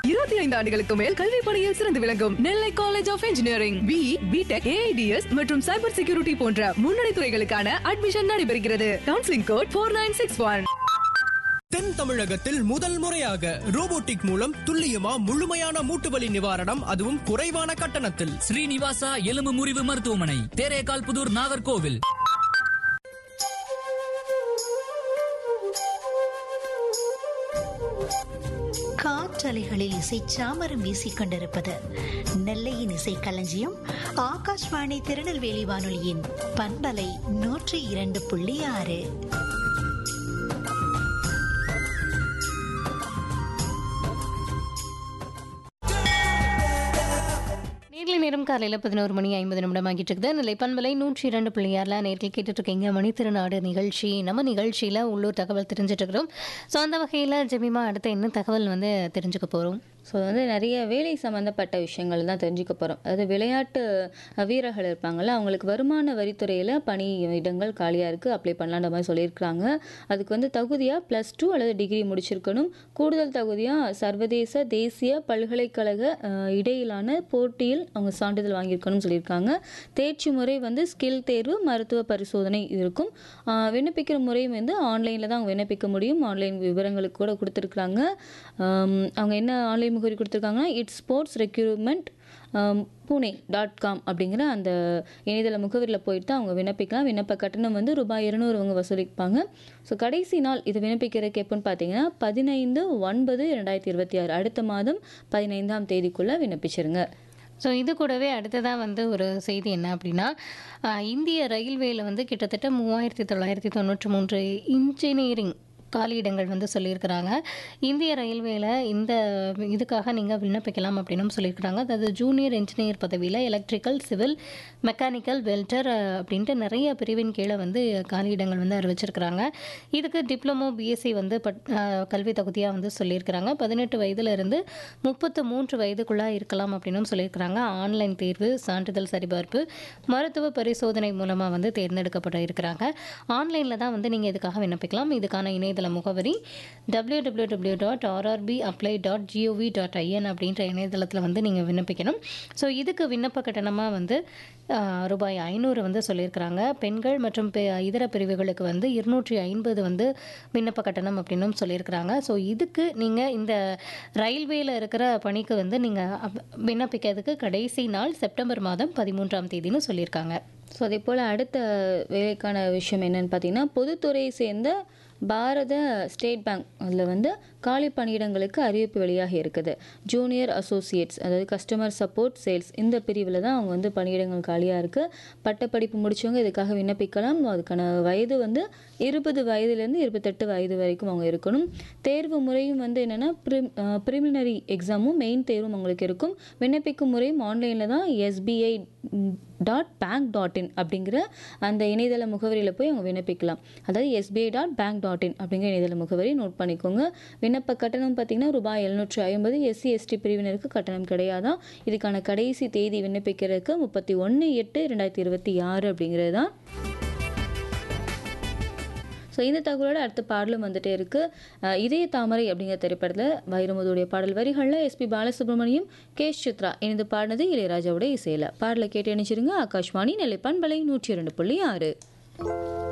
இருபத்தி ஐந்து ஆண்டுகளுக்கு மேல் கல்வி பணியில் சிறந்து விளங்கும் Nellai college of engineering B BTech AIDS மற்றும் சைபர் செக்யூரிட்டி போன்ற முன்னணி துறைகளுக்கான அட்மிஷன் நடைபெறுகிறது counselling code four nine six one ten தமிழகத்தில் முதல் முறையாக ரோபோட்டிக் மூலம் துல்லியமா முழுமையான மூட்டு வலி நிவாரணம் அதுவும் குறைவான கட்டணத்தில் ஸ்ரீனிவாசா எலும்பு முறிவு மருத்துவமனை தேரேகால் புதூர் நாகர்கோவில் காற்றலைகளில் இசை சாமரம் வீசிக் கொண்டிருப்பது நெல்லையின் இசை களஞ்சியம் ஆகாஷ்வாணி திருநெல்வேலி வானொலியின் பண்பலை நூற்றி இரண்டு புள்ளி ஆறு நேரில் நேரம் காலையில் பதினோரு மணி ஐம்பது நிமிடம் ஆகிட்டு இருக்குது நிலை பண்பலை நூற்றி இரண்டு புள்ளியாரில் நேரில் கேட்டுட்டு இருக்கீங்க மணி திருநாடு நிகழ்ச்சி நம்ம நிகழ்ச்சியில் உள்ளூர் தகவல் தெரிஞ்சுட்டு இருக்கிறோம் ஸோ அந்த வகையில் ஜெமிமா அடுத்து என்ன தகவல் வந்து தெரிஞ்சுக்க போகிறோம் ஸோ வந்து நிறைய வேலை சம்மந்தப்பட்ட விஷயங்கள் தான் தெரிஞ்சுக்க போகிறோம் அதாவது விளையாட்டு வீரர்கள் இருப்பாங்கள்ல அவங்களுக்கு வருமான வரித்துறையில் பணி இடங்கள் காலியாக இருக்குது அப்ளை பண்ணலான்ற மாதிரி சொல்லியிருக்கிறாங்க அதுக்கு வந்து தகுதியாக ப்ளஸ் டூ அல்லது டிகிரி முடிச்சிருக்கணும் கூடுதல் தகுதியாக சர்வதேச தேசிய பல்கலைக்கழக அஹ், இடையிலான போட்டியில் அவங்க சான்றிதழ் வாங்கியிருக்கணும்னு சொல்லியிருக்காங்க தேர்ச்சி முறை வந்து ஸ்கில் தேர்வு மருத்துவ பரிசோதனை இருக்கும் அஹ், விண்ணப்பிக்கிற முறையும் வந்து ஆன்லைனில் தான் அவங்க விண்ணப்பிக்க முடியும் ஆன்லைன் விவரங்களுக்கு கூட கொடுத்துருக்குறாங்க ஆம், அவங்க என்ன ஆன்லைன் முகவரி கொடுத்துருக்காங்கன்னா it's sports requirement Pune dot com அப்படிங்கிற அந்த இணையதள முகவரியில் போயிட்டு அவங்க விண்ணப்பிக்கலாம் விண்ணப்ப கட்டணம் வந்து ரூபாய் இருநூறு அவங்க வசூலிப்பாங்க ஸோ கடைசி நாள் இது விண்ணப்பிக்கிறதுக்கு எப்போன்னு பார்த்தீங்கன்னா பதினைந்து ஒன்பது ரெண்டாயிரத்தி இருபத்தி ஆறு அடுத்த மாதம் பதினைந்தாம் தேதிக்குள்ளே விண்ணப்பிச்சிருங்க ஸோ இது கூடவே அடுத்ததாக வந்து ஒரு செய்தி என்ன அப்படின்னா ஆஹ், இந்திய ரயில்வேல வந்து கிட்டத்தட்ட மூவாயிரத்தி தொள்ளாயிரத்தி தொண்ணூற்றி மூன்று இன்ஜினியரிங் காலியிடங்கள் வந்து சொல்லியிருக்கிறாங்க இந்திய ரயில்வேல இந்த இதுக்காக நீங்கள் விண்ணப்பிக்கலாம் அப்படின்னும் சொல்லியிருக்கிறாங்க அதாவது ஜூனியர் இன்ஜினியர் பதவியில் எலக்ட்ரிக்கல் சிவில் மெக்கானிக்கல் வெல்டர் அப்படின்ட்டு நிறைய பிரிவின் கீழே வந்து காலியிடங்கள் வந்து அறிவிச்சிருக்கிறாங்க இதுக்கு டிப்ளமோ பிஎஸ்சி வந்து பட் ஆஹ், கல்வி தகுதியாக வந்து சொல்லியிருக்கிறாங்க பதினெட்டு வயதுல இருந்து முப்பத்து மூன்று வயதுக்குள்ளே இருக்கலாம் அப்படின்னும் சொல்லியிருக்கிறாங்க ஆன்லைன் தேர்வு சான்றிதழ் சரிபார்ப்பு மருத்துவ பரிசோதனை மூலமாக வந்து தேர்ந்தெடுக்கப்பட இருக்கிறாங்க ஆன்லைனில் தான் வந்து நீங்கள் இதுக்காக விண்ணப்பிக்கலாம் இதுக்கான இணையதள முகவரி W W W dot RRB apply dot gov dot in அப்படின்ற இணையதளத்தில் வந்து நீங்கள் விண்ணப்பிக்கணும் ஸோ இதுக்கு விண்ணப்ப கட்டணமாக வந்து ஆஹ், ரூபாய் ஐநூறு வந்து சொல்லியிருக்கிறாங்க பெண்கள் மற்றும் பெ- இதர பிரிவுகளுக்கு வந்து இருநூற்றி ஐம்பது வந்து விண்ணப்ப கட்டணம் அப்படின்னும் சொல்லியிருக்கிறாங்க ஸோ இதுக்கு நீங்கள் இந்த ரயில்வேல இருக்கிற பணிக்கு வந்து நீங்கள் விண்ணப்பிக்கிறதுக்கு கடைசி நாள் செப்டம்பர் மாதம் பதிமூன்றாம் தேதின்னு சொல்லியிருக்காங்க ஸோ அதே போல் அடுத்த வேலைக்கான விஷயம் என்னன்னு பார்த்தீங்கன்னா பொதுத்துறையை சேர்ந்த பாரத ஸ்டேட் பேங்க் அதில் வந்து காலி பணியிடங்களுக்கு அறிவிப்பு வெளியாகி இருக்குது ஜூனியர் அசோசியேட்ஸ் அதாவது கஸ்டமர் சப்போர்ட் சேல்ஸ் இந்த பிரிவில் தான் அவங்க வந்து பணியிடங்கள் காலியாக இருக்குது பட்டப்படிப்பு முடிச்சவங்க இதுக்காக விண்ணப்பிக்கலாம் அதுக்கான வயது வந்து இருபது வயதுலேருந்து இருபத்தெட்டு வயது வரைக்கும் அவங்க இருக்கணும் தேர்வு முறையும் வந்து என்னென்னா ப்ரிம் ப்ரிலிமினரி எக்ஸாமும் மெயின் தேர்வும் அவங்களுக்கு இருக்கும் விண்ணப்பிக்கும் முறையும் ஆன்லைனில் தான் SBI dot bank dot in அப்படிங்கிற அந்த இணையதள முகவரியில் போய் அவங்க விண்ணப்பிக்கலாம் அதாவது SBI dot bank dot in அப்படிங்கிற இணையதள முகவரி நோட் பண்ணிக்கோங்க விண்ணப்ப கட்டணம் பார்த்தீங்கன்னா ரூபாய் எழுநூற்றி ஐம்பது எஸ்சி எஸ்டி பிரிவினருக்கு கட்டணம் கிடையாதான் இதுக்கான கடைசி தேதி விண்ணப்பிக்கிறதுக்கு முப்பத்தி ஒன்று எட்டு ரெண்டாயிரத்தி இருபத்தி ஆறு அப்படிங்கிறது தான் ஸோ இந்த தகவலோட அடுத்த பாடலும் வந்துட்டே இருக்கு அஹ் இதய தாமரை அப்படிங்கிற திரைப்படத்தில் வைரமுதுடைய பாடல் வரிகளில் எஸ்பி பாலசுப்ரமணியம் கேஷ் சித்ரா இணைந்து பாடினது இளையராஜாவுடைய இசையில் பாடலை கேட்டு இணைச்சிருங்க ஆகாஷ்வாணி நெல்லை பண்பலை நூற்றி இரண்டு புள்ளி ஆறு